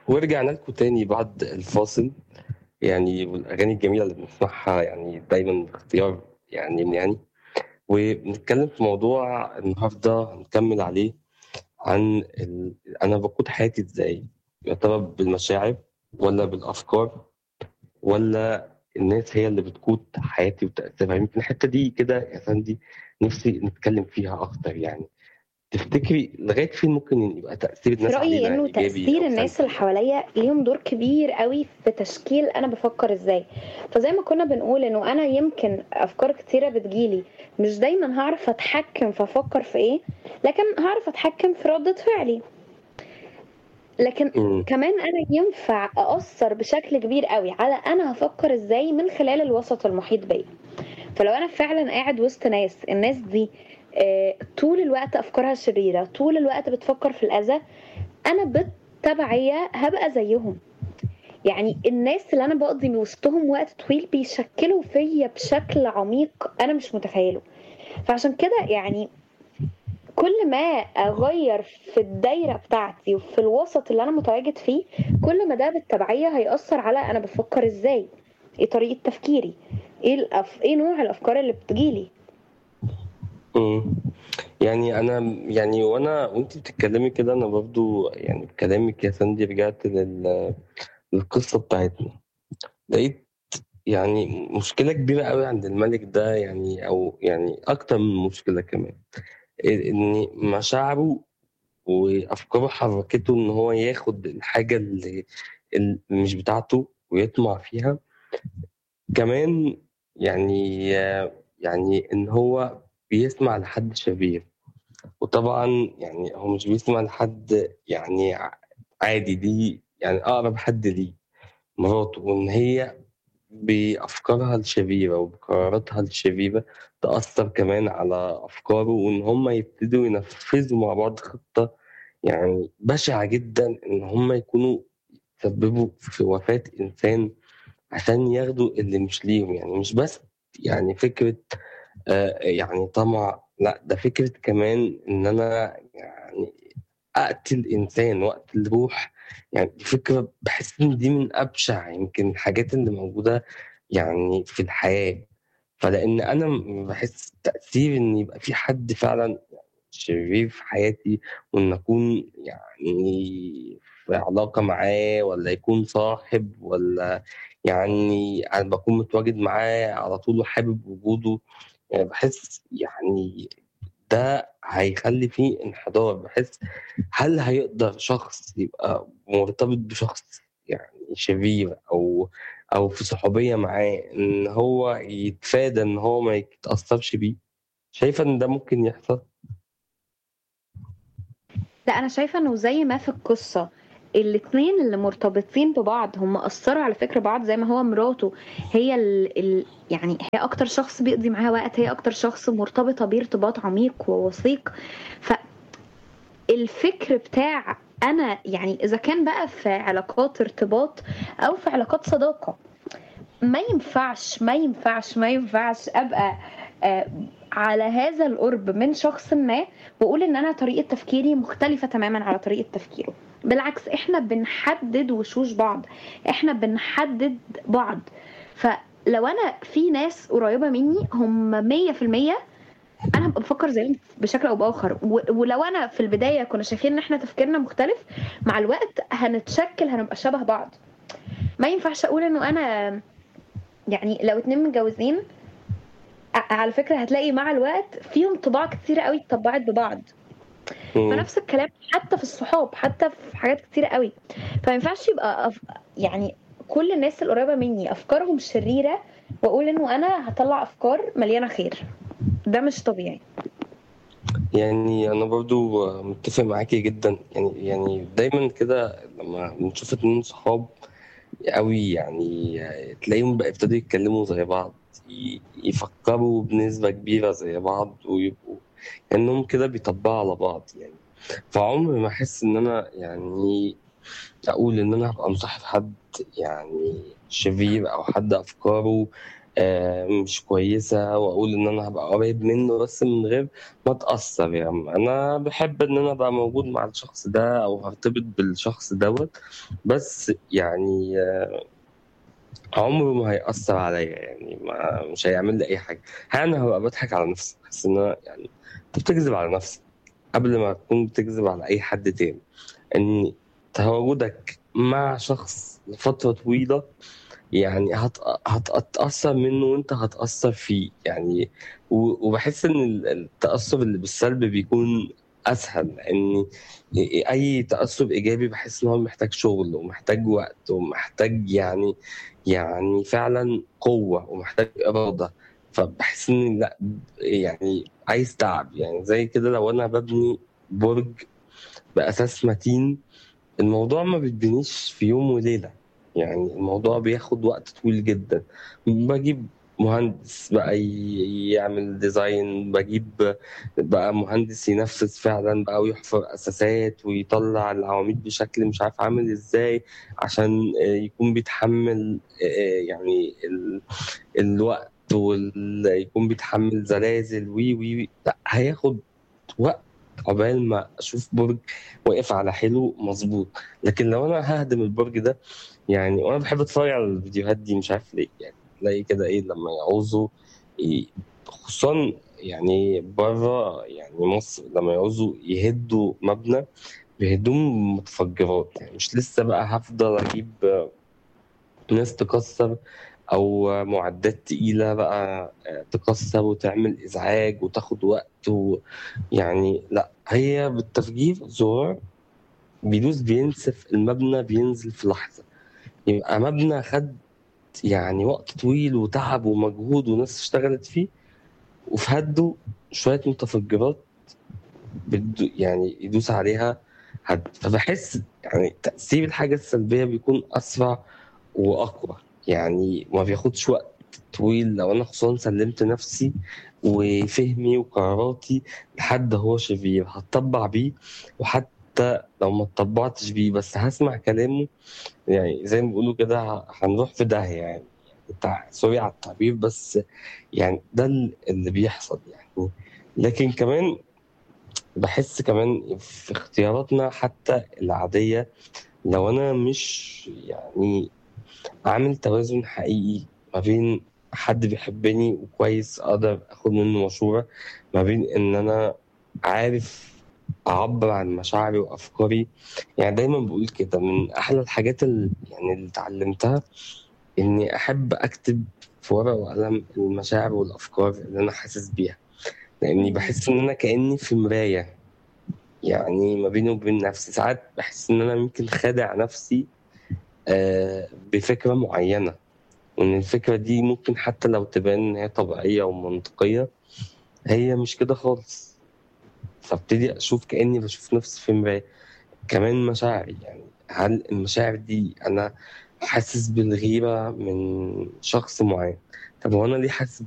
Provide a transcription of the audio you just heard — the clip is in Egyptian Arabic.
ورجعنا لكم تاني بعد الفاصل يعني والأغاني الجميلة اللي بنسمعها يعني دايما باختيار يعني من يعني وبنتكلم في موضوع النهاردة هنكمل عليه عن ال... أنا بقود حياتي إزاي يا ترى بالمشاعر ولا بالأفكار ولا الناس هي اللي بتقود حياتي وتأثيرها يمكن الحتة دي كده يا ساندي نفسي نتكلم فيها أكتر يعني تفتكري لغاية فين ممكن يبقى تأثير في الناس رأيي علينا إنه إيجابي تأثير أو الناس سلبي اللي حواليا ليهم دور كبير قوي في تشكيل أنا بفكر إزاي فزي ما كنا بنقول إنه أنا يمكن أفكار كتيرة بتجيلي مش دايما هعرف أتحكم في أفكر في إيه لكن هعرف أتحكم في ردة فعلي لكن امم كمان أنا ينفع أأثر بشكل كبير قوي على أنا هفكر إزاي من خلال الوسط المحيط بيا فلو انا فعلا قاعد وسط ناس الناس دي آه، طول الوقت افكارها شريره طول الوقت بتفكر في الاذى انا بالتبعيه هبقى زيهم يعني الناس اللي انا بقضي من وسطهم وقت طويل بيشكلوا فيا بشكل عميق انا مش متخيله فعشان كده يعني كل ما اغير في الدايره بتاعتي وفي الوسط اللي انا متواجد فيه كل ما ده بالتبعيه هيأثر على انا بفكر ازاي ايه طريقه تفكيري ايه الأف... ايه نوع الافكار اللي بتجيلي امم يعني انا يعني وانا وانت بتتكلمي كده انا برضو يعني بكلامك يا ساندي رجعت لل... للقصة بتاعتنا لقيت يعني مشكلة كبيرة قوي عند الملك ده يعني او يعني اكتر من مشكلة كمان ان مشاعره وافكاره حركته ان هو ياخد الحاجة اللي, اللي مش بتاعته ويطمع فيها كمان يعني يعني ان هو بيسمع لحد شرير وطبعا يعني هو مش بيسمع لحد يعني ع- عادي دي يعني اقرب حد ليه مراته وان هي بافكارها الشريره وبقراراتها الشريره تاثر كمان على افكاره وان هم يبتدوا ينفذوا مع بعض خطه يعني بشعه جدا ان هم يكونوا سببوا في وفاه انسان عشان ياخدوا اللي مش ليهم يعني مش بس يعني فكرة آه يعني طمع لا ده فكرة كمان إن أنا يعني أقتل إنسان وأقتل روح يعني دي فكرة بحس إن دي من أبشع يمكن الحاجات اللي موجودة يعني في الحياة فلأن أنا م- بحس تأثير إن يبقى في حد فعلا شرير في حياتي وإن أكون يعني في علاقة معاه ولا يكون صاحب ولا يعني أنا بكون متواجد معاه على طول وحابب وجوده يعني بحس يعني ده هيخلي فيه انحدار بحس هل هيقدر شخص يبقى مرتبط بشخص يعني شرير او او في صحوبية معاه ان هو يتفادى ان هو ما يتأثرش بيه شايفة ان ده ممكن يحصل لا انا شايفه انه زي ما في القصه الاتنين اللي مرتبطين ببعض هم اثروا على فكره بعض زي ما هو مراته هي ال... ال... يعني هي اكتر شخص بيقضي معاها وقت هي اكتر شخص مرتبطه بيه ارتباط عميق ووثيق فالفكر بتاع انا يعني اذا كان بقى في علاقات ارتباط او في علاقات صداقه ما ينفعش ما ينفعش ما ينفعش ابقى آه، على هذا القرب من شخص ما واقول ان انا طريقه تفكيري مختلفه تماما على طريقه تفكيره بالعكس احنا بنحدد وشوش بعض احنا بنحدد بعض فلو انا في ناس قريبه مني هم 100% انا هبقى بفكر زيهم بشكل او باخر و- ولو انا في البدايه كنا شايفين ان احنا تفكيرنا مختلف مع الوقت هنتشكل هنبقى شبه بعض ما ينفعش اقول انه انا يعني لو اتنين متجوزين ع- على فكره هتلاقي مع الوقت فيهم طباع كتيره قوي اتطبعت ببعض مم. فنفس الكلام حتى في الصحاب حتى في حاجات كتيره قوي فما ينفعش يبقى أف... يعني كل الناس القريبه مني افكارهم شريره واقول انه انا هطلع افكار مليانه خير ده مش طبيعي يعني انا برضو متفق معاكي جدا يعني يعني دايما كده لما بنشوف اتنين صحاب قوي يعني تلاقيهم بقى ابتدوا يتكلموا زي بعض ي- يفكروا بنسبة كبيرة زي بعض ويبقوا كأنهم كده بيطبقوا على بعض يعني فعمري ما أحس إن أنا يعني أقول إن أنا هبقى مصاحب حد يعني شرير أو حد أفكاره آه، مش كويسة وأقول إن أنا هبقى قريب منه بس من غير ما أتأثر يعني أنا بحب إن أنا أبقى موجود مع الشخص ده أو هرتبط بالشخص دوت بس يعني آه، عمره ما هيأثر عليا يعني ما مش هيعمل لي أي حاجة أنا هبقى بضحك على نفسي بحس إن أنا يعني أنت بتكذب على نفسك قبل ما تكون بتكذب على أي حد تاني إن تواجدك مع شخص لفترة طويلة يعني هت... هتتأثر منه وانت هتأثر فيه يعني و... وبحس ان ال- التأثر اللي بالسلب بيكون اسهل لان اي تأثر ايجابي بحس ان هو محتاج شغل ومحتاج وقت ومحتاج يعني يعني فعلا قوة ومحتاج إرادة فبحس ان لا يعني عايز تعب يعني زي كده لو انا ببني برج بأساس متين الموضوع ما بيتبنيش في يوم وليلة يعني الموضوع بياخد وقت طويل جدا بجيب مهندس بقى ي- يعمل ديزاين بجيب بقى مهندس ينفذ فعلا بقى ويحفر أساسات ويطلع العواميد بشكل مش عارف عامل ازاي عشان آه، يكون بيتحمل آه، يعني ال- الوقت ويكون بيتحمل زلازل وي وي وي. لا هياخد وقت عقبال ما اشوف برج واقف على حلو مظبوط لكن لو انا ههدم البرج ده يعني وانا بحب اتفرج على الفيديوهات دي مش عارف ليه يعني تلاقي كده ايه لما يعوزوا ي- خصوصا يعني بره يعني مصر لما يعوزوا يهدوا مبنى بيهدوه متفجرات يعني مش لسه بقى هفضل اجيب ناس تكسر او معدات تقيله بقى تكسر وتعمل ازعاج وتاخد وقت و... يعني لا هي بالتفجير زرار بيدوس بينسف المبنى بينزل في لحظه يبقى مبنى خد يعني وقت طويل وتعب ومجهود وناس اشتغلت فيه وفي هده شويه متفجرات بتدو يعني يدوس عليها هد فبحس يعني تأثير الحاجة السلبية بيكون أسرع وأقوى يعني ما بياخدش وقت طويل لو أنا خصوصا سلمت نفسي وفهمي وقراراتي لحد هو شرير هتطبع بيه وحتى لو ما اتطبعتش بيه بس هسمع كلامه يعني زي ما بيقولوا كده ه- هنروح في داهية يعني بتاع سوري على التعبير بس يعني ده اللي بيحصل يعني لكن كمان بحس كمان في اختياراتنا حتى العادية لو أنا مش يعني عامل توازن حقيقي ما بين حد بيحبني وكويس أقدر أخد منه مشورة ما بين إن أنا عارف أعبر عن مشاعري وأفكاري يعني دايما بقول كده من أحلى الحاجات اللي يعني اللي اتعلمتها إني أحب أكتب في ورقة وقلم المشاعر والأفكار اللي أنا حاسس بيها لأني بحس إن أنا كأني في مراية يعني ما بيني وبين نفسي ساعات بحس ان انا ممكن خادع نفسي آه، بفكرة معينة وان الفكرة دي ممكن حتى لو تبان ان هي طبيعية ومنطقية هي مش كده خالص فابتدي اشوف كأني بشوف نفسي في مراية كمان مشاعري يعني هل المشاعر دي انا حاسس بالغيرة من شخص معين طب هو انا ليه حاسس